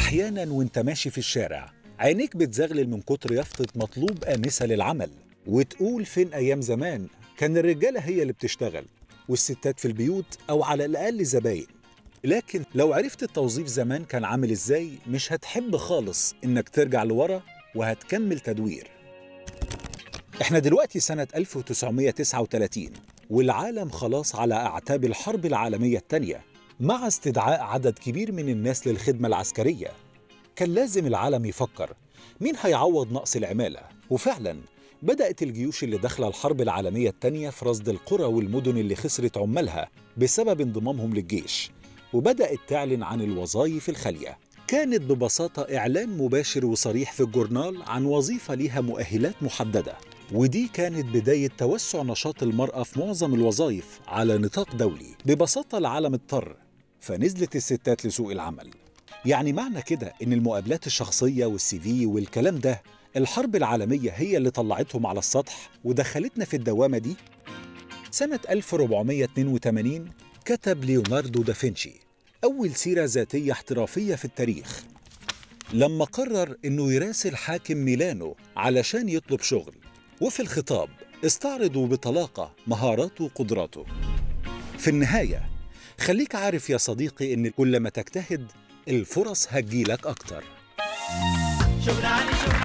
أحيانا وانت ماشي في الشارع عينيك بتزغلل من كتر يافطة مطلوب آنسة للعمل وتقول فين أيام زمان كان الرجالة هي اللي بتشتغل والستات في البيوت أو على الأقل زباين لكن لو عرفت التوظيف زمان كان عامل إزاي مش هتحب خالص إنك ترجع لورا وهتكمل تدوير احنا دلوقتي سنة 1939 والعالم خلاص على أعتاب الحرب العالمية الثانية مع استدعاء عدد كبير من الناس للخدمة العسكرية كان لازم العالم يفكر مين هيعوض نقص العمالة وفعلا بدأت الجيوش اللي داخلة الحرب العالمية الثانية في رصد القرى والمدن اللي خسرت عمالها بسبب انضمامهم للجيش وبدأت تعلن عن الوظائف الخالية كانت ببساطة إعلان مباشر وصريح في الجورنال عن وظيفة ليها مؤهلات محددة ودي كانت بداية توسع نشاط المرأة في معظم الوظائف على نطاق دولي ببساطة العالم اضطر فنزلت الستات لسوق العمل يعني معنى كده إن المقابلات الشخصية والسي في والكلام ده الحرب العالمية هي اللي طلعتهم على السطح ودخلتنا في الدوامة دي سنة 1482 كتب ليوناردو دافنشي أول سيرة ذاتية احترافية في التاريخ لما قرر إنه يراسل حاكم ميلانو علشان يطلب شغل وفي الخطاب استعرضوا بطلاقة مهاراته وقدراته في النهاية خليك عارف يا صديقي إن كل ما تجتهد الفرص هتجيلك أكتر شغل عالي شغل